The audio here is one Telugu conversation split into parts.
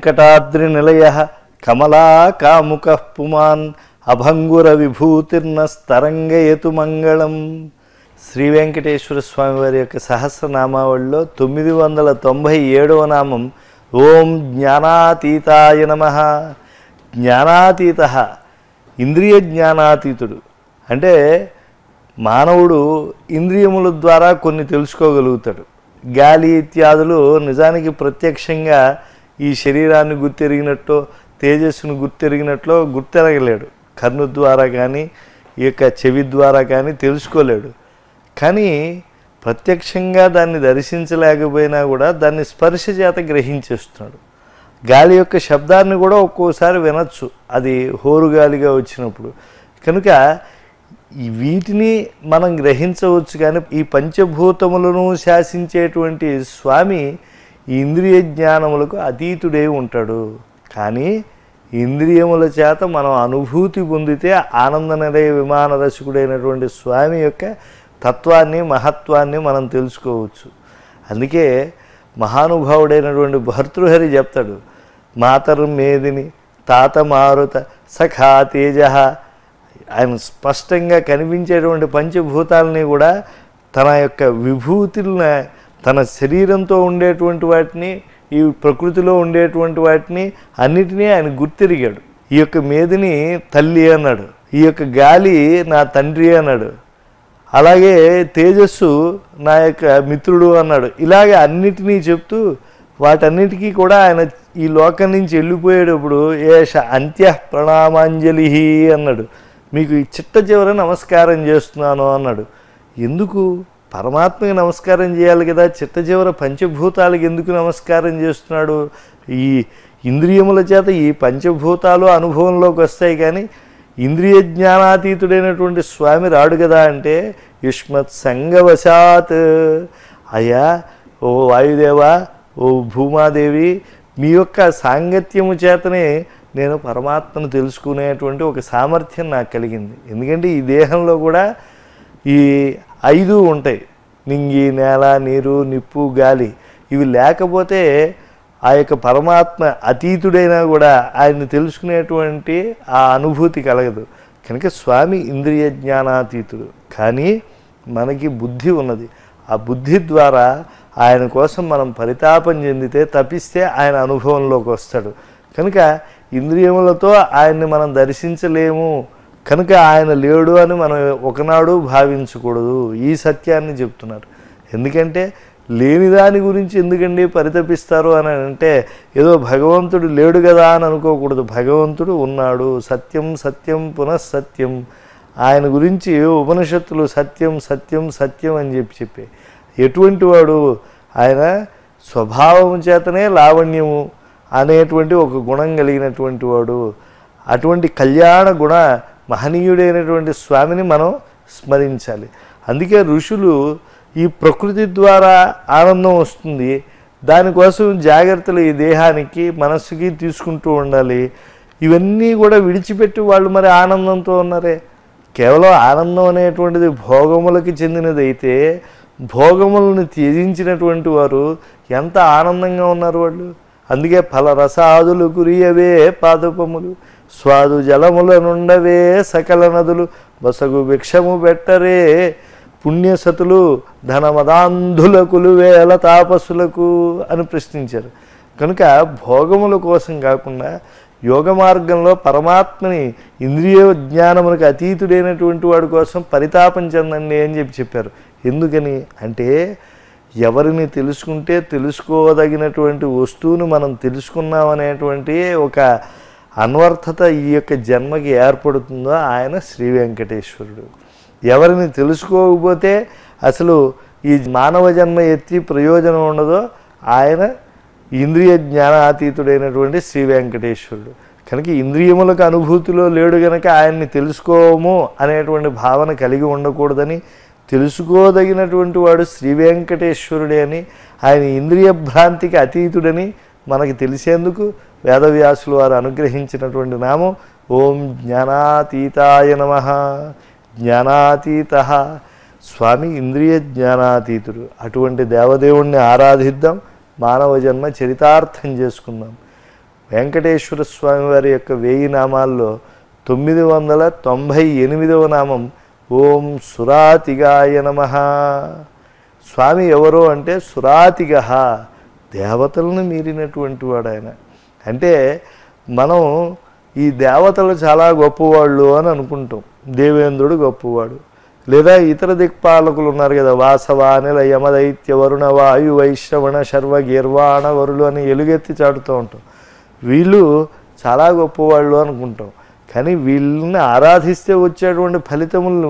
వెంకటాద్రి నిలయ కమలా కాముక పుమాన్ అభంగుర విభూతిర్న స్తరంగయతు మంగళం శ్రీ వెంకటేశ్వర స్వామి వారి యొక్క సహస్రనామావళిలో తొమ్మిది వందల తొంభై ఏడవ నామం ఓం జ్ఞానాతీతాయ నమ జ్ఞానాతీత ఇంద్రియ జ్ఞానాతీతుడు అంటే మానవుడు ఇంద్రియముల ద్వారా కొన్ని తెలుసుకోగలుగుతాడు గాలి ఇత్యాదులు నిజానికి ప్రత్యక్షంగా ఈ శరీరాన్ని గుర్తెరిగినట్టు తేజస్సును గుర్తెరిగినట్లు గుర్తెరగలేడు కన్ను ద్వారా కానీ ఈ యొక్క చెవి ద్వారా కానీ తెలుసుకోలేడు కానీ ప్రత్యక్షంగా దాన్ని దర్శించలేకపోయినా కూడా దాన్ని స్పర్శ చేత గ్రహించేస్తున్నాడు గాలి యొక్క శబ్దాన్ని కూడా ఒక్కోసారి వినొచ్చు అది హోరుగాలిగా వచ్చినప్పుడు కనుక ఈ వీటిని మనం గ్రహించవచ్చు కానీ ఈ పంచభూతములను శాసించేటువంటి స్వామి ఈ ఇంద్రియ జ్ఞానములకు అతీతుడై ఉంటాడు కానీ ఇంద్రియముల చేత మనం అనుభూతి పొందితే ఆనంద నిలయ విమాన రసికుడైనటువంటి స్వామి యొక్క తత్వాన్ని మహత్వాన్ని మనం తెలుసుకోవచ్చు అందుకే మహానుభావుడైనటువంటి భర్తృహరి చెప్తాడు మాతరు మేదిని తాత మారుత సఖా తేజ ఆయన స్పష్టంగా కనిపించేటువంటి పంచభూతాలని కూడా తన యొక్క విభూతులను తన శరీరంతో ఉండేటువంటి వాటిని ఈ ప్రకృతిలో ఉండేటువంటి వాటిని అన్నిటినీ ఆయన గుర్తిరిగాడు ఈ యొక్క మేదిని తల్లి అన్నాడు ఈ యొక్క గాలి నా తండ్రి అన్నాడు అలాగే తేజస్సు నా యొక్క మిత్రుడు అన్నాడు ఇలాగే అన్నిటినీ చెప్తూ వాటన్నిటికీ కూడా ఆయన ఈ లోకం నుంచి వెళ్ళిపోయేటప్పుడు ఏష అంత్య ప్రణామాంజలి అన్నాడు మీకు ఈ చిట్ట చివర నమస్కారం చేస్తున్నాను అన్నాడు ఎందుకు పరమాత్మకి నమస్కారం చేయాలి కదా చిట్ట చివర పంచభూతాలకు ఎందుకు నమస్కారం చేస్తున్నాడు ఈ ఇంద్రియముల చేత ఈ పంచభూతాలు అనుభవంలోకి వస్తాయి కానీ ఇంద్రియ జ్ఞానాతీతుడైనటువంటి స్వామి రాడు కదా అంటే యుష్మత్ సంగవశాత్ అయ్యా ఓ వాయుదేవా ఓ భూమాదేవి మీ యొక్క సాంగత్యము చేతనే నేను పరమాత్మను తెలుసుకునేటువంటి ఒక సామర్థ్యం నాకు కలిగింది ఎందుకంటే ఈ దేహంలో కూడా ఈ ఐదు ఉంటాయి నింగి నేల నీరు నిప్పు గాలి ఇవి లేకపోతే ఆ యొక్క పరమాత్మ అతీతుడైనా కూడా ఆయన్ని తెలుసుకునేటువంటి ఆ అనుభూతి కలగదు కనుక స్వామి ఇంద్రియ జ్ఞానాతీతుడు కానీ మనకి బుద్ధి ఉన్నది ఆ బుద్ధి ద్వారా ఆయన కోసం మనం పరితాపం చెందితే తప్పిస్తే ఆయన అనుభవంలోకి వస్తాడు కనుక ఇంద్రియములతో ఆయన్ని మనం దర్శించలేము కనుక ఆయన లేడు అని మనం ఒకనాడు భావించకూడదు ఈ సత్యాన్ని చెప్తున్నారు ఎందుకంటే లేని దాని గురించి ఎందుకండి పరితపిస్తారు అని అంటే ఏదో భగవంతుడు లేడు కదా అని అనుకోకూడదు భగవంతుడు ఉన్నాడు సత్యం సత్యం పునఃసత్యం ఆయన గురించి ఉపనిషత్తులు సత్యం సత్యం సత్యం అని చెప్పి చెప్పే ఎటువంటి వాడు ఆయన స్వభావం చేతనే లావణ్యము అనేటువంటి ఒక గుణం కలిగినటువంటి వాడు అటువంటి కళ్యాణ గుణ మహనీయుడైనటువంటి స్వామిని మనం స్మరించాలి అందుకే ఋషులు ఈ ప్రకృతి ద్వారా ఆనందం వస్తుంది దానికోసం జాగ్రత్తలు ఈ దేహానికి మనస్సుకి తీసుకుంటూ ఉండాలి ఇవన్నీ కూడా విడిచిపెట్టి వాళ్ళు మరి ఆనందంతో ఉన్నారే కేవలం ఆనందం అనేటువంటిది భోగములకి చెందినది అయితే భోగములను త్యజించినటువంటి వారు ఎంత ఆనందంగా ఉన్నారు వాళ్ళు అందుకే ఫలరసాదులు కురియవే పాదపములు స్వాదు జలముల నుండవే సకల నదులు బసగు భిక్షము పెట్టరే పుణ్యసతులు ధనమదాంధులకు వేల తాపసులకు అని ప్రశ్నించారు కనుక భోగముల కోసం కాకుండా యోగ మార్గంలో పరమాత్మని ఇంద్రియ జ్ఞానములకు అతీతుడైనటువంటి వాడి కోసం పరితాపం చెందండి అని చెప్పి చెప్పారు ఎందుకని అంటే ఎవరిని తెలుసుకుంటే తెలుసుకోదగినటువంటి వస్తువును మనం తెలుసుకున్నామనేటువంటి ఒక అన్వర్థత ఈ యొక్క జన్మకి ఏర్పడుతుందో ఆయన శ్రీ వెంకటేశ్వరుడు ఎవరిని తెలుసుకోకపోతే అసలు ఈ మానవ జన్మ ఎత్తి ప్రయోజనం ఉండదో ఆయన ఇంద్రియ జ్ఞానాతీతుడైనటువంటి శ్రీ వెంకటేశ్వరుడు కనుక ఇంద్రియములకు అనుభూతిలో లేడు గనక ఆయన్ని తెలుసుకోము అనేటువంటి భావన కలిగి ఉండకూడదని తెలుసుకోదగినటువంటి వాడు శ్రీ వెంకటేశ్వరుడే అని ఆయన ఇంద్రియ భ్రాంతికి అతీతుడని మనకి తెలిసేందుకు వేదవ్యాసులు వారు అనుగ్రహించినటువంటి నామం ఓం జ్ఞానాతీతాయ నమ జ్ఞానాతీత స్వామి ఇంద్రియ జ్ఞానాతీతుడు అటువంటి దేవదేవుణ్ణి ఆరాధిద్దాం మానవ జన్మ చరితార్థం చేసుకుందాం వెంకటేశ్వర స్వామి వారి యొక్క వేయి నామాల్లో తొమ్మిది వందల తొంభై ఎనిమిదవ నామం ఓం సురాతిగాయ నమ స్వామి ఎవరు అంటే సురాతిగ దేవతలను మీరినటువంటి వాడు ఆయన అంటే మనం ఈ దేవతలు చాలా గొప్పవాళ్ళు అని అనుకుంటాం దేవేంద్రుడు గొప్పవాడు లేదా ఇతర దిక్పాలకులు ఉన్నారు కదా వాసవ అనిల యమదైత్య వరుణ వాయు వైశ్రవణ శర్వ గీర్వాణ వరులు అని ఎలుగెత్తి చాటుతూ ఉంటాం వీళ్ళు చాలా గొప్పవాళ్ళు అనుకుంటాం కానీ వీళ్ళని ఆరాధిస్తే వచ్చేటువంటి ఫలితములు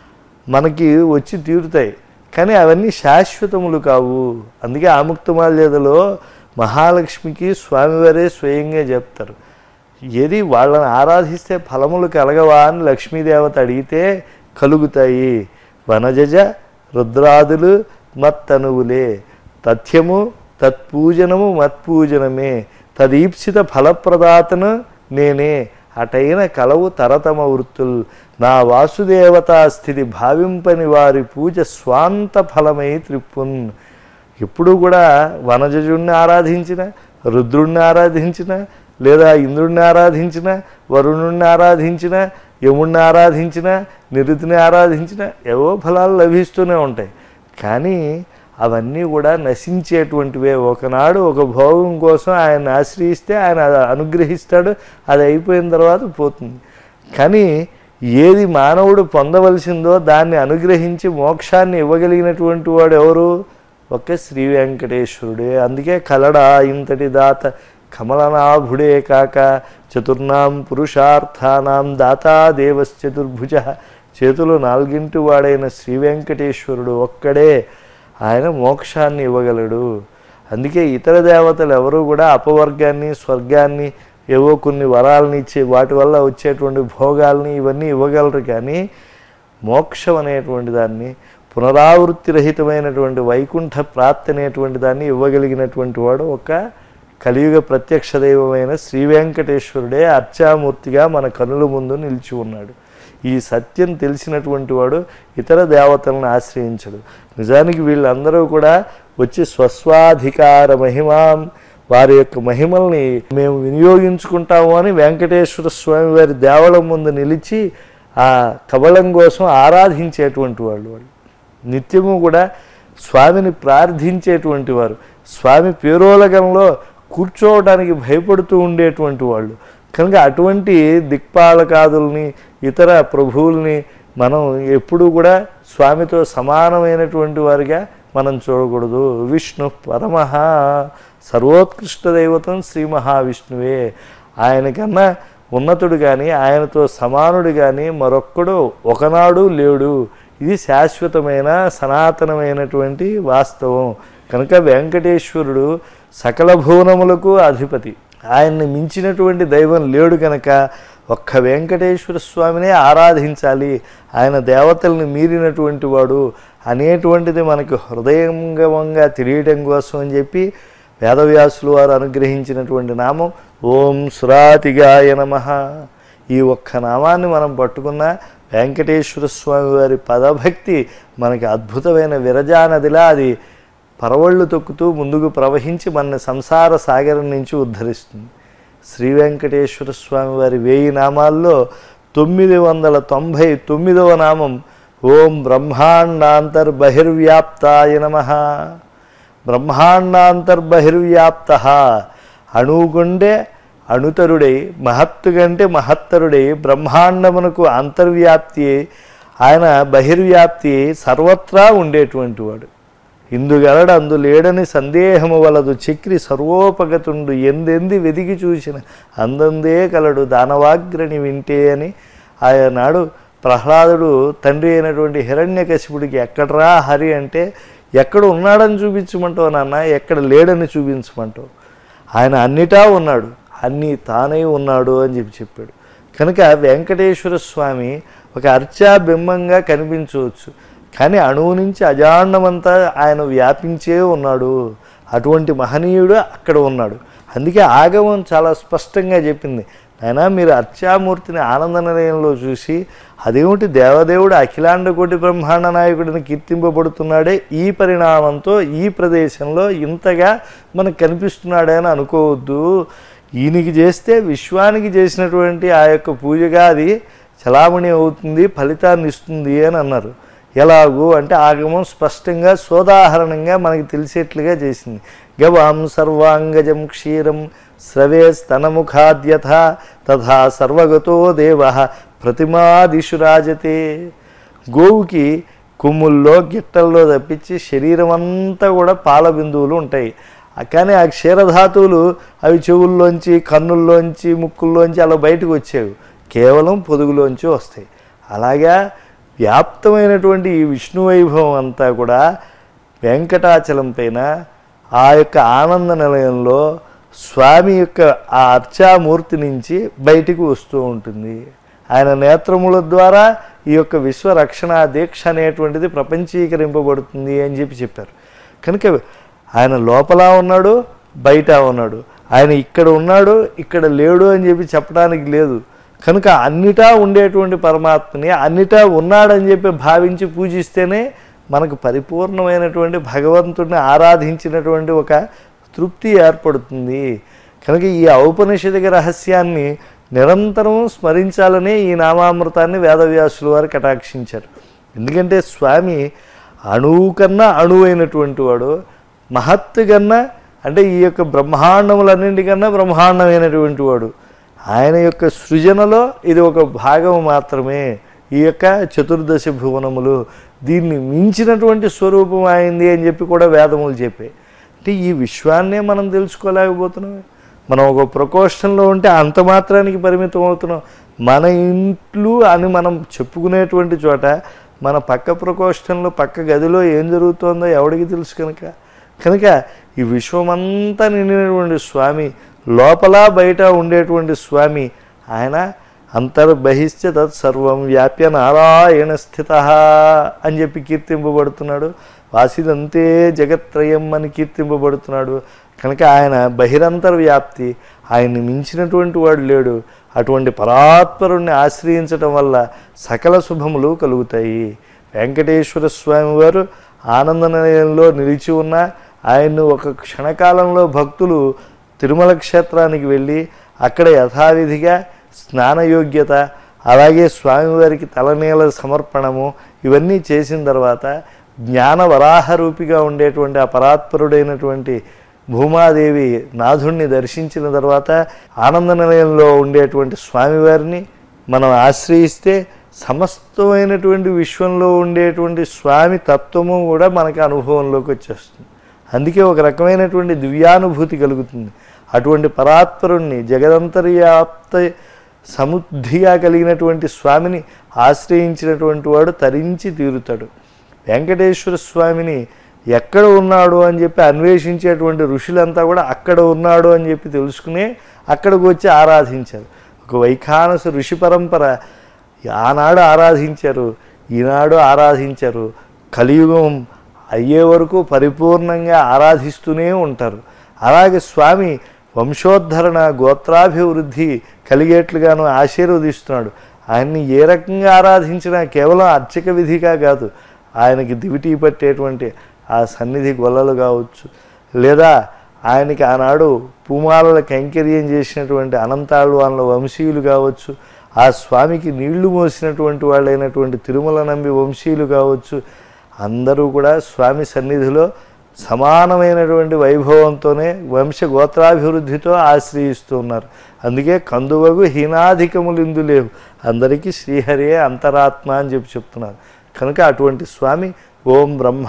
మనకి వచ్చి తీరుతాయి కానీ అవన్నీ శాశ్వతములు కావు అందుకే ఆముక్తమాల్యదలో మహాలక్ష్మికి స్వామివారే స్వయంగా చెప్తారు ఏది వాళ్ళని ఆరాధిస్తే ఫలములు కలగవా అని లక్ష్మీదేవత అడిగితే కలుగుతాయి వనజజ రుద్రాదులు మత్తనువులే తథ్యము తత్పూజనము మత్పూజనమే తదీప్సిత ఫలప్రదాతను నేనే అటైన కలవు తరతమ వృత్తుల్ నా వాసుదేవతా స్థితి భావింపని వారి పూజ స్వాంత ఫలమై త్రిప్పున్ ఎప్పుడు కూడా వనజజుణ్ణి ఆరాధించిన రుద్రుణ్ణి ఆరాధించిన లేదా ఇంద్రుణ్ణి ఆరాధించిన వరుణుణ్ణి ఆరాధించిన యముణ్ణి ఆరాధించిన నిరుతిని ఆరాధించిన ఏవో ఫలాలు లభిస్తూనే ఉంటాయి కానీ అవన్నీ కూడా నశించేటువంటివే ఒకనాడు ఒక భోగం కోసం ఆయన ఆశ్రయిస్తే ఆయన అది అనుగ్రహిస్తాడు అది అయిపోయిన తర్వాత పోతుంది కానీ ఏది మానవుడు పొందవలసిందో దాన్ని అనుగ్రహించి మోక్షాన్ని ఇవ్వగలిగినటువంటి వాడు ఎవరు ఒక్క శ్రీ వెంకటేశ్వరుడే అందుకే కలడా ఇంతటి దాత కమలనాభుడే కాక చతుర్నాం పురుషార్థానాం దాతా దేవశ్చతుర్భుజ చేతులు నాలుగింటి వాడైన శ్రీ వెంకటేశ్వరుడు ఒక్కడే ఆయన మోక్షాన్ని ఇవ్వగలడు అందుకే ఇతర దేవతలు ఎవరు కూడా అపవర్గాన్ని స్వర్గాన్ని ఏవో కొన్ని వరాలని ఇచ్చి వాటి వల్ల వచ్చేటువంటి భోగాల్ని ఇవన్నీ ఇవ్వగలరు కానీ మోక్షం అనేటువంటి దాన్ని పునరావృత్తి రహితమైనటువంటి వైకుంఠ ప్రాప్తి అనేటువంటి దాన్ని ఇవ్వగలిగినటువంటి వాడు ఒక కలియుగ ప్రత్యక్ష దైవమైన శ్రీ వెంకటేశ్వరుడే అర్చామూర్తిగా మన కనుల ముందు నిలిచి ఉన్నాడు ఈ సత్యం తెలిసినటువంటి వాడు ఇతర దేవతలను ఆశ్రయించడు నిజానికి వీళ్ళందరూ కూడా వచ్చి స్వస్వాధికార మహిమాం వారి యొక్క మహిమల్ని మేము వినియోగించుకుంటాము అని వెంకటేశ్వర స్వామి వారి దేవళం ముందు నిలిచి ఆ కబళం కోసం ఆరాధించేటువంటి వాళ్ళు వాళ్ళు నిత్యము కూడా స్వామిని ప్రార్థించేటువంటి వారు స్వామి పేరోలగంలో కూర్చోవడానికి భయపడుతూ ఉండేటువంటి వాళ్ళు కనుక అటువంటి దిక్పాలకాదుల్ని ఇతర ప్రభువుల్ని మనం ఎప్పుడూ కూడా స్వామితో సమానమైనటువంటి వారిగా మనం చూడకూడదు విష్ణు పరమహ సర్వోత్కృష్ట దైవతం శ్రీ మహావిష్ణువే ఆయనకన్నా ఉన్నతుడు కానీ ఆయనతో సమానుడు కానీ మరొక్కడు ఒకనాడు లేడు ఇది శాశ్వతమైన సనాతనమైనటువంటి వాస్తవం కనుక వెంకటేశ్వరుడు సకల భువనములకు అధిపతి ఆయన్ని మించినటువంటి దైవం లేడు కనుక ఒక్క వెంకటేశ్వర స్వామినే ఆరాధించాలి ఆయన దేవతల్ని మీరినటువంటి వాడు అనేటువంటిది మనకు హృదయంగమంగా తెలియడం కోసం అని చెప్పి వేదవ్యాసులు వారు అనుగ్రహించినటువంటి నామం ఓం సురాతిగాయ నమ ఈ ఒక్క నామాన్ని మనం పట్టుకున్న వెంకటేశ్వర స్వామి వారి పదభక్తి మనకి అద్భుతమైన విరజానదిలా అది పరవళ్ళు తొక్కుతూ ముందుకు ప్రవహించి మన సంసార సాగరం నుంచి ఉద్ధరిస్తుంది శ్రీ వెంకటేశ్వర స్వామి వారి వేయి నామాల్లో తొమ్మిది వందల తొంభై తొమ్మిదవ నామం ఓం బ్రహ్మాండాంతర్బహిర్వ్యాప్తాయ నమ బ్రహ్మాండాంతర్బహిర్వ్యాప్త అణువుగుండే అణుతరుడై మహత్తు కంటే మహత్తరుడై బ్రహ్మాండమునకు అంతర్వ్యాప్తి అయి, ఆయన బహిర్వ్యాప్తి అయి సర్వత్రా ఉండేటువంటి వాడు ఇందుగలడు అందు లేడని సందేహము వలదు చక్రి సర్వోపగతుండు ఎందెంది వెదికి చూసిన అందందే కలడు దానవాగ్రని వింటే అని ఆయనాడు ప్రహ్లాదుడు తండ్రి అయినటువంటి హిరణ్యకశిపుడికి ఎక్కడరా హరి అంటే ఎక్కడ ఉన్నాడని చూపించమంటావు నాన్న ఎక్కడ లేడని చూపించమంటావు ఆయన అన్నిటా ఉన్నాడు అన్నీ తానై ఉన్నాడు అని చెప్పి చెప్పాడు కనుక వెంకటేశ్వర స్వామి ఒక అర్చా బింబంగా కనిపించవచ్చు కానీ అణువు నుంచి అజాండమంతా ఆయన వ్యాపించే ఉన్నాడు అటువంటి మహనీయుడు అక్కడ ఉన్నాడు అందుకే ఆగమం చాలా స్పష్టంగా చెప్పింది ఆయన మీరు అర్చామూర్తిని ఆనంద నిలయంలో చూసి అదేమిటి దేవదేవుడు అఖిలాండ కోటి బ్రహ్మాండ నాయకుడిని కీర్తింపబడుతున్నాడే ఈ పరిణామంతో ఈ ప్రదేశంలో ఇంతగా మనకు కనిపిస్తున్నాడే అని అనుకోవద్దు ఈయనకి చేస్తే విశ్వానికి చేసినటువంటి ఆ యొక్క పూజగా అది చలామణి అవుతుంది ఫలితాన్ని ఇస్తుంది అని అన్నారు ఎలాగూ అంటే ఆగమం స్పష్టంగా సోదాహరణంగా మనకి తెలిసేట్లుగా చేసింది గవాం సర్వాంగజం క్షీరం స్రవే స్తనముఖాద్యథ తథా సర్వగతో దేవ ప్రతిమాదిషు రాజతే గోవుకి కొమ్ముల్లో గిట్టల్లో తప్పించి శరీరం అంతా కూడా పాల బిందువులు ఉంటాయి ఆ కానీ ఆ క్షీరధాతువులు అవి చెవుల్లోంచి కన్నుల్లోంచి ముక్కుల్లోంచి అలా బయటకు వచ్చేవి కేవలం పొదుగులోంచి వస్తాయి అలాగా వ్యాప్తమైనటువంటి ఈ విష్ణు వైభవం అంతా కూడా వెంకటాచలం పైన ఆ యొక్క ఆనంద నిలయంలో స్వామి యొక్క ఆ అర్చామూర్తి నుంచి బయటికి వస్తూ ఉంటుంది ఆయన నేత్రముల ద్వారా ఈ యొక్క విశ్వరక్షణ దీక్ష అనేటువంటిది ప్రపంచీకరింపబడుతుంది అని చెప్పి చెప్పారు కనుక ఆయన లోపల ఉన్నాడు బయట ఉన్నాడు ఆయన ఇక్కడ ఉన్నాడు ఇక్కడ లేడు అని చెప్పి చెప్పడానికి లేదు కనుక అన్నిటా ఉండేటువంటి పరమాత్మని అన్నిటా ఉన్నాడని చెప్పి భావించి పూజిస్తేనే మనకు పరిపూర్ణమైనటువంటి భగవంతుడిని ఆరాధించినటువంటి ఒక తృప్తి ఏర్పడుతుంది కనుక ఈ ఔపనిషదిక రహస్యాన్ని నిరంతరం స్మరించాలనే ఈ నామామృతాన్ని వేదవ్యాసులు వారు కటాక్షించారు ఎందుకంటే స్వామి అణువు కన్నా అణువైనటువంటి వాడు మహత్తు కన్నా అంటే ఈ యొక్క బ్రహ్మాండములన్నింటికన్నా బ్రహ్మాండమైనటువంటి వాడు ఆయన యొక్క సృజనలో ఇది ఒక భాగం మాత్రమే ఈ యొక్క చతుర్దశ భువనములు దీన్ని మించినటువంటి స్వరూపం అయింది అని చెప్పి కూడా వేదములు చెప్పాయి అంటే ఈ విశ్వాన్నే మనం తెలుసుకోలేకపోతున్నాం మనం ఒక ప్రకోష్టంలో ఉంటే అంత మాత్రానికి పరిమితం అవుతున్నాం మన ఇంట్లు అని మనం చెప్పుకునేటువంటి చోట మన పక్క ప్రకోష్టంలో పక్క గదిలో ఏం జరుగుతోందో ఎవడికి తెలుసు కనుక కనుక ఈ విశ్వమంతా నిండినటువంటి స్వామి లోపల బయట ఉండేటువంటి స్వామి ఆయన అంతర్బహిష్య తత్సర్వం వ్యాప్య నారాయణ స్థిత అని చెప్పి కీర్తింపబడుతున్నాడు వాసిదంతే జగత్రయం అని కీర్తింపబడుతున్నాడు కనుక ఆయన బహిరంతర వ్యాప్తి ఆయన్ని మించినటువంటి వాడు లేడు అటువంటి పరాత్పరుణ్ణి ఆశ్రయించటం వల్ల సకల శుభములు కలుగుతాయి వెంకటేశ్వర స్వామి వారు ఆనంద నిలయంలో నిలిచి ఉన్న ఆయన్ను ఒక క్షణకాలంలో భక్తులు తిరుమల క్షేత్రానికి వెళ్ళి అక్కడ యథావిధిగా స్నానయోగ్యత అలాగే స్వామివారికి తలనీల సమర్పణము ఇవన్నీ చేసిన తర్వాత జ్ఞాన వరాహ రూపిగా ఉండేటువంటి ఆ పరాత్పరుడైనటువంటి భూమాదేవి నాథుణ్ణి దర్శించిన తర్వాత ఆనంద నిలయంలో ఉండేటువంటి స్వామివారిని మనం ఆశ్రయిస్తే సమస్తమైనటువంటి విశ్వంలో ఉండేటువంటి స్వామి తత్వము కూడా మనకి అనుభవంలోకి వచ్చేస్తుంది అందుకే ఒక రకమైనటువంటి దివ్యానుభూతి కలుగుతుంది అటువంటి పరాత్పరుణ్ణి జగదంతర్యాప్త సముద్ధిగా కలిగినటువంటి స్వామిని ఆశ్రయించినటువంటి వాడు తరించి తీరుతాడు వెంకటేశ్వర స్వామిని ఎక్కడ ఉన్నాడు అని చెప్పి అన్వేషించేటువంటి ఋషులంతా కూడా అక్కడ ఉన్నాడు అని చెప్పి తెలుసుకునే అక్కడికి వచ్చి ఆరాధించారు ఒక వైఖానస ఋషి పరంపర ఆనాడు ఆరాధించారు ఈనాడు ఆరాధించారు కలియుగం అయ్యే వరకు పరిపూర్ణంగా ఆరాధిస్తూనే ఉంటారు అలాగే స్వామి వంశోద్ధరణ గోత్రాభివృద్ధి కలిగేట్లుగాను ఆశీర్వదిస్తున్నాడు ఆయన్ని ఏ రకంగా ఆరాధించినా కేవలం అర్చక విధిగా కాదు ఆయనకి దివిటీ పట్టేటువంటి ఆ సన్నిధి గొల్లలు కావచ్చు లేదా ఆయనకి ఆనాడు పూమాలల కైంకర్యం చేసినటువంటి అనంతాళ్ళు వాళ్ళ వంశీయులు కావచ్చు ఆ స్వామికి నీళ్లు మోసినటువంటి వాళ్ళైనటువంటి తిరుమల నంబి వంశీయులు కావచ్చు అందరూ కూడా స్వామి సన్నిధిలో సమానమైనటువంటి వైభవంతోనే వంశ గోత్రాభివృద్ధితో ఆశ్రయిస్తూ ఉన్నారు అందుకే కందువగు హీనాధికములు ఇందు లేవు అందరికీ శ్రీహరియే అంతరాత్మ అని చెప్పి చెప్తున్నారు కనుక అటువంటి స్వామి ఓం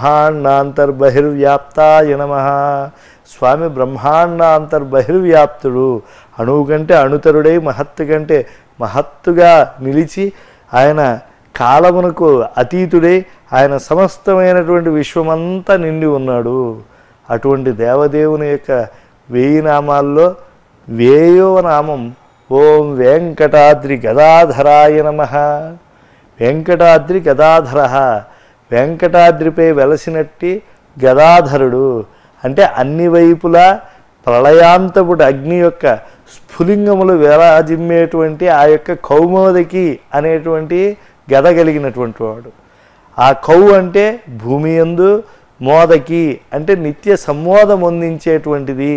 బ్రహ్మాండాంతర్బహిర్వ్యాప్తాయ నమ స్వామి బ్రహ్మాండాంతర్బహిర్వ్యాప్తుడు అణువు కంటే అణుతరుడై మహత్తు కంటే మహత్తుగా నిలిచి ఆయన కాలమునకు అతీతుడై ఆయన సమస్తమైనటువంటి విశ్వమంతా నిండి ఉన్నాడు అటువంటి దేవదేవుని యొక్క వేయి నామాల్లో వేయో నామం ఓం వెంకటాద్రి గదాధరాయ నమ వెంకటాద్రి గదాధర వెంకటాద్రిపై వెలసినట్టి గదాధరుడు అంటే అన్ని వైపులా ప్రళయాంతపుడు అగ్ని యొక్క స్ఫులింగములు వేలాజిమ్మేటువంటి ఆ యొక్క కౌమోదకి అనేటువంటి గద కలిగినటువంటి వాడు ఆ కౌ అంటే భూమి యందు మోదకి అంటే నిత్య సమ్మోదం అందించేటువంటిది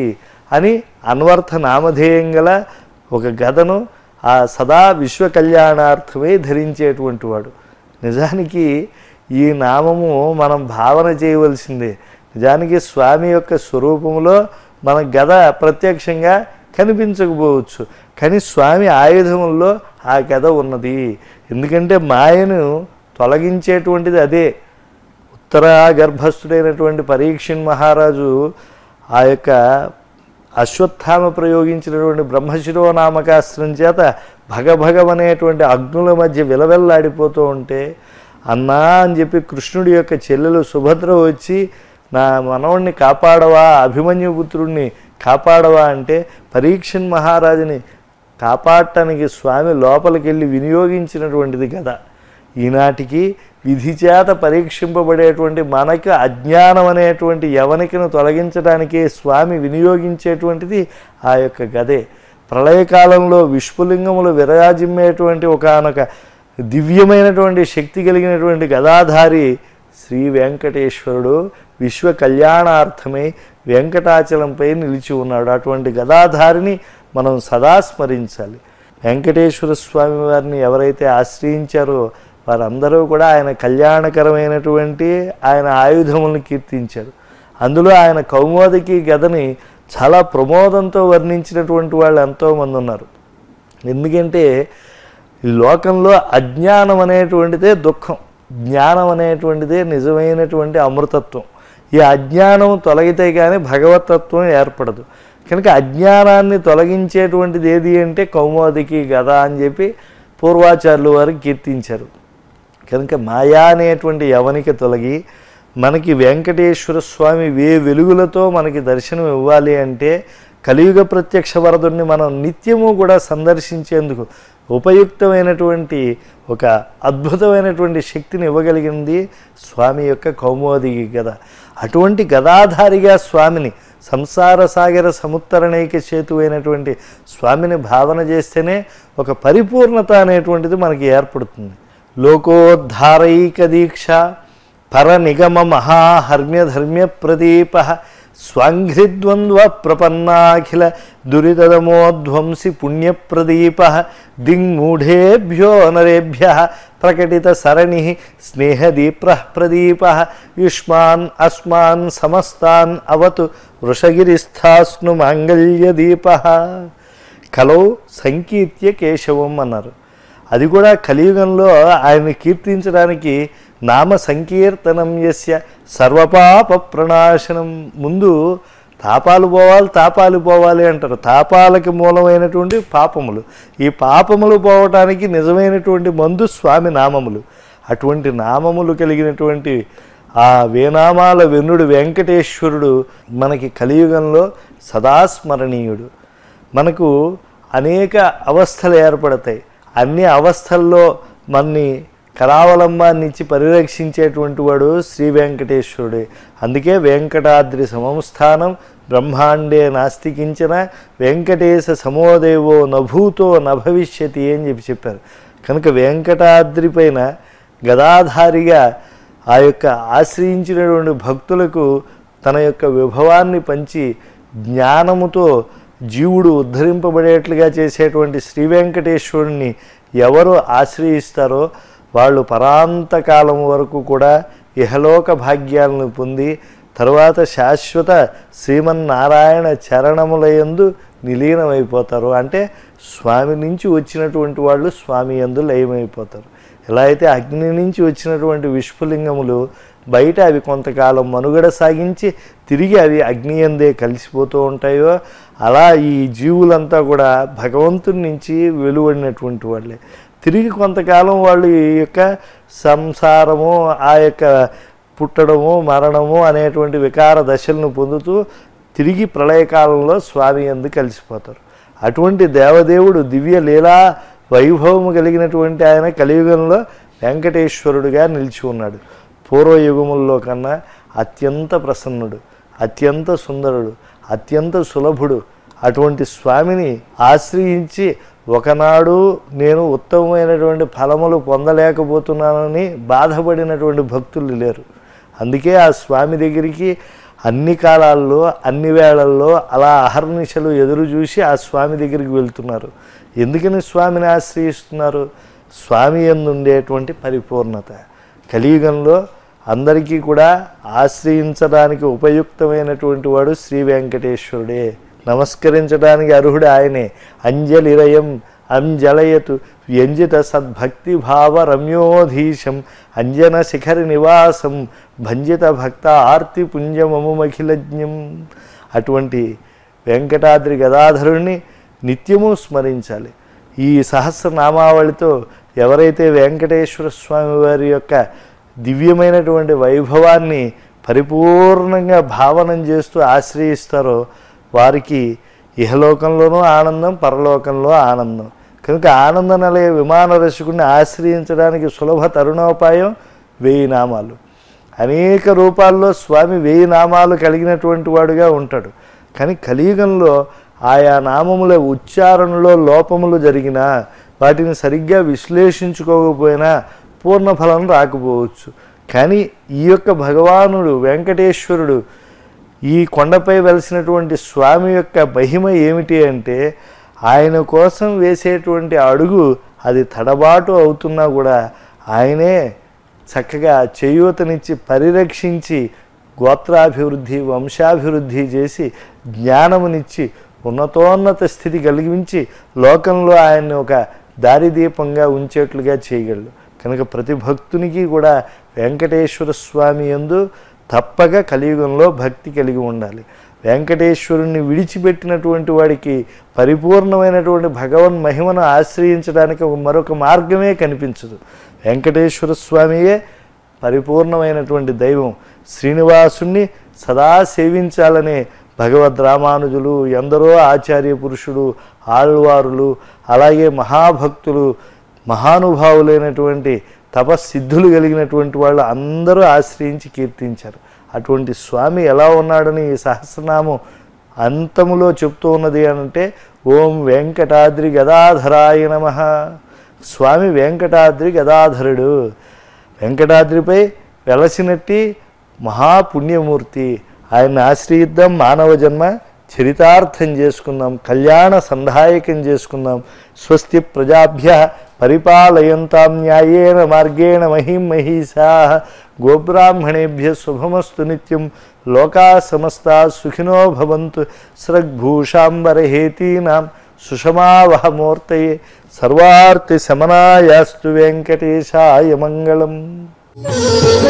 అని అన్వర్థ నామధేయం గల ఒక గదను ఆ సదా విశ్వ కళ్యాణార్థమే ధరించేటువంటి వాడు నిజానికి ఈ నామము మనం భావన చేయవలసిందే నిజానికి స్వామి యొక్క స్వరూపంలో మన గద ప్రత్యక్షంగా కనిపించకపోవచ్చు కానీ స్వామి ఆయుధముల్లో ఆ గద ఉన్నది ఎందుకంటే మాయను తొలగించేటువంటిది అదే ఉత్తర గర్భస్థుడైనటువంటి పరీక్షణ్ మహారాజు ఆ యొక్క అశ్వత్థామ ప్రయోగించినటువంటి బ్రహ్మశిరోనామకాస్త్రం చేత భగభగమనేటువంటి అగ్నుల మధ్య విలవెల్లాడిపోతూ ఉంటే అన్నా అని చెప్పి కృష్ణుడి యొక్క చెల్లెలు సుభద్ర వచ్చి నా మనవణ్ణి కాపాడవా అభిమన్యు పుత్రుణ్ణి కాపాడవా అంటే పరీక్షన్ మహారాజుని కాపాడటానికి స్వామి లోపలికి వెళ్ళి వినియోగించినటువంటిది కదా ఈనాటికి విధి చేత పరీక్షింపబడేటువంటి మనకు అజ్ఞానం అనేటువంటి యవనికను తొలగించడానికి స్వామి వినియోగించేటువంటిది ఆ యొక్క గదే ప్రళయకాలంలో విష్పులింగములు విరాజిమ్మేటువంటి ఒకనొక దివ్యమైనటువంటి శక్తి కలిగినటువంటి గదాధారి శ్రీ వెంకటేశ్వరుడు విశ్వ కళ్యాణార్థమై వెంకటాచలంపై నిలిచి ఉన్నాడు అటువంటి గదాధారిని మనం సదా స్మరించాలి వెంకటేశ్వర స్వామి వారిని ఎవరైతే ఆశ్రయించారో వారందరూ కూడా ఆయన కళ్యాణకరమైనటువంటి ఆయన ఆయుధములను కీర్తించారు అందులో ఆయన కౌమోదకి గదని చాలా ప్రమోదంతో వర్ణించినటువంటి వాళ్ళు ఎంతోమంది ఉన్నారు ఎందుకంటే ఈ లోకంలో అజ్ఞానం అనేటువంటిదే దుఃఖం జ్ఞానం అనేటువంటిదే నిజమైనటువంటి అమృతత్వం ఈ అజ్ఞానం తొలగితే కానీ భగవతత్వం ఏర్పడదు కనుక అజ్ఞానాన్ని తొలగించేటువంటిది ఏది అంటే కౌమోదికి గద అని చెప్పి పూర్వాచార్యులు వారు కీర్తించారు కనుక మాయా అనేటువంటి యవనిక తొలగి మనకి వెంకటేశ్వర స్వామి వే వెలుగులతో మనకి దర్శనం ఇవ్వాలి అంటే కలియుగ ప్రత్యక్ష వరదుని మనం నిత్యము కూడా సందర్శించేందుకు ఉపయుక్తమైనటువంటి ఒక అద్భుతమైనటువంటి శక్తిని ఇవ్వగలిగింది స్వామి యొక్క కౌమోదికి గద అటువంటి గదాధారిగా స్వామిని సంసార సాగర సముత్తరణైక చేతు అయినటువంటి స్వామిని భావన చేస్తేనే ఒక పరిపూర్ణత అనేటువంటిది మనకి ఏర్పడుతుంది లోకోద్ధారైక దీక్ష పరనిగమ మహాహర్మ్యధర్మ్య ప్రదీప స్వాంఘ్రిద్వంద్వ ప్రపన్నాఖిల దురితదమోధ్వంసి పుణ్యప్రదీప దింగూఢేభ్యో నరేభ్య ప్రకటిత సరణి స్నేహదీప్ర ప్రదీప యుష్మాన్ అస్మాన్ సమస్తాన్ అవతు వృషగిరిస్థాస్ను మాంగళ్యదీప కలౌ సంకీర్త్య కేశవం అన్నారు అది కూడా కలియుగంలో ఆయన్ని కీర్తించడానికి నామ సంకీర్తనం యస్య సర్వపాప ప్రణాశనం ముందు తాపాలు పోవాలి తాపాలు పోవాలి అంటారు తాపాలకి మూలమైనటువంటి పాపములు ఈ పాపములు పోవటానికి నిజమైనటువంటి మందు స్వామి నామములు అటువంటి నామములు కలిగినటువంటి ఆ వేనామాల వెన్నుడు వెంకటేశ్వరుడు మనకి కలియుగంలో సదాస్మరణీయుడు మనకు అనేక అవస్థలు ఏర్పడతాయి అన్ని అవస్థల్లో మన్ని కరావలంబాన్నిచ్చి పరిరక్షించేటువంటి వాడు శ్రీ వెంకటేశ్వరుడే అందుకే వెంకటాద్రి సమస్థానం బ్రహ్మాండే నాస్తికించిన వెంకటేశ సమోదేవో నభూతో నభవిష్యతి అని చెప్పి చెప్పారు కనుక వెంకటాద్రి పైన గదాధారిగా ఆ యొక్క ఆశ్రయించినటువంటి భక్తులకు తన యొక్క విభవాన్ని పంచి జ్ఞానముతో జీవుడు ఉద్ధరింపబడేట్లుగా చేసేటువంటి శ్రీ వెంకటేశ్వరుణ్ణి ఎవరు ఆశ్రయిస్తారో వాళ్ళు పరాంతకాలం వరకు కూడా ఇహలోక భాగ్యాలను పొంది తరువాత శాశ్వత శ్రీమన్నారాయణ చరణములయందు నిలీనమైపోతారు అంటే స్వామి నుంచి వచ్చినటువంటి వాళ్ళు స్వామి యందు లయమైపోతారు ఎలా అయితే అగ్ని నుంచి వచ్చినటువంటి విష్ఫులింగములు బయట అవి కొంతకాలం మనుగడ సాగించి తిరిగి అవి అగ్ని ఎందే కలిసిపోతూ ఉంటాయో అలా ఈ జీవులంతా కూడా భగవంతుని నుంచి వెలువడినటువంటి వాళ్ళే తిరిగి కొంతకాలం వాళ్ళు ఈ యొక్క సంసారము ఆ యొక్క పుట్టడము మరణము అనేటువంటి వికార దశలను పొందుతూ తిరిగి ప్రళయకాలంలో స్వామి ఎందు కలిసిపోతారు అటువంటి దేవదేవుడు దివ్య లీలా వైభవము కలిగినటువంటి ఆయన కలియుగంలో వెంకటేశ్వరుడుగా నిలిచి ఉన్నాడు పూర్వయుగముల్లో కన్నా అత్యంత ప్రసన్నుడు అత్యంత సుందరుడు అత్యంత సులభుడు అటువంటి స్వామిని ఆశ్రయించి ఒకనాడు నేను ఉత్తమమైనటువంటి ఫలములు పొందలేకపోతున్నానని బాధపడినటువంటి భక్తులు లేరు అందుకే ఆ స్వామి దగ్గరికి అన్ని కాలాల్లో అన్ని వేళల్లో అలా అహర్నిశలు ఎదురు చూసి ఆ స్వామి దగ్గరికి వెళ్తున్నారు ఎందుకని స్వామిని ఆశ్రయిస్తున్నారు స్వామి ఎందుండేటువంటి పరిపూర్ణత కలియుగంలో అందరికీ కూడా ఆశ్రయించడానికి ఉపయుక్తమైనటువంటి వాడు శ్రీ వెంకటేశ్వరుడే నమస్కరించడానికి అర్హుడు ఆయనే అంజలిరయం అంజలయతు వ్యంజిత సద్భక్తి భావ రమ్యోధీశం అంజన శిఖరి నివాసం భంజిత భక్త ఆర్తి పుంజమముమఖిలజ్ఞం అటువంటి వెంకటాద్రి గదాధరుణ్ణి నిత్యము స్మరించాలి ఈ సహస్రనామావళితో ఎవరైతే వెంకటేశ్వర స్వామి వారి యొక్క దివ్యమైనటువంటి వైభవాన్ని పరిపూర్ణంగా భావనం చేస్తూ ఆశ్రయిస్తారో వారికి ఇహలోకంలోనూ ఆనందం పరలోకంలో ఆనందం కనుక ఆనంద నిలయ విమాన రసికుడిని ఆశ్రయించడానికి సులభ తరుణోపాయం వెయ్యి నామాలు అనేక రూపాల్లో స్వామి వెయ్యి నామాలు కలిగినటువంటి వాడుగా ఉంటాడు కానీ కలియుగంలో ఆయా నామముల ఉచ్చారణలో లోపములు జరిగినా వాటిని సరిగ్గా విశ్లేషించుకోకపోయినా పూర్ణ ఫలం రాకపోవచ్చు కానీ ఈ యొక్క భగవానుడు వెంకటేశ్వరుడు ఈ కొండపై వెలిసినటువంటి స్వామి యొక్క మహిమ ఏమిటి అంటే ఆయన కోసం వేసేటువంటి అడుగు అది తడబాటు అవుతున్నా కూడా ఆయనే చక్కగా చేయూతనిచ్చి పరిరక్షించి గోత్రాభివృద్ధి వంశాభివృద్ధి చేసి జ్ఞానమునిచ్చి ఉన్నతోన్నత స్థితి కలిగించి లోకంలో ఆయన్ని ఒక దారిదీపంగా ఉంచేట్లుగా చేయగలడు కనుక ప్రతి భక్తునికి కూడా వెంకటేశ్వర స్వామి యందు తప్పక కలియుగంలో భక్తి కలిగి ఉండాలి వెంకటేశ్వరుణ్ణి విడిచిపెట్టినటువంటి వాడికి పరిపూర్ణమైనటువంటి భగవన్ మహిమను ఆశ్రయించడానికి ఒక మరొక మార్గమే కనిపించదు వెంకటేశ్వర స్వామియే పరిపూర్ణమైనటువంటి దైవం శ్రీనివాసుణ్ణి సదా సేవించాలనే భగవద్ రామానుజులు ఎందరో ఆచార్య పురుషుడు ఆళ్వారులు అలాగే మహాభక్తులు మహానుభావులైనటువంటి తపస్సిద్ధులు కలిగినటువంటి వాళ్ళు అందరూ ఆశ్రయించి కీర్తించారు అటువంటి స్వామి ఎలా ఉన్నాడని ఈ సహస్రనామం అంతములో చెప్తూ ఉన్నది అంటే ఓం వెంకటాద్రి గదాధరాయ నమ స్వామి వెంకటాద్రి గదాధరుడు వెంకటాద్రిపై వెలసినట్టి మహాపుణ్యమూర్తి ఆయన్ని ఆశ్రయిద్దాం మానవ జన్మ చరితార్థం చేసుకుందాం కళ్యాణ సంధాయకం చేసుకుందాం స్వస్తి ప్రజాభ్య పరిపాలయంతాం న్యాయేన మార్గేణ మహిం మహిషా గోబ్రాహ్మణేభ్య శుభమస్తు నిత్యం లోకా సమస్తా సుఖినో భవంతు స్రగ్భూషాంబరహేతీనాం సుషమావహమూర్తయే సర్వార్తి శమనాయాస్తు వెంకటేశాయ మంగళం Thank you.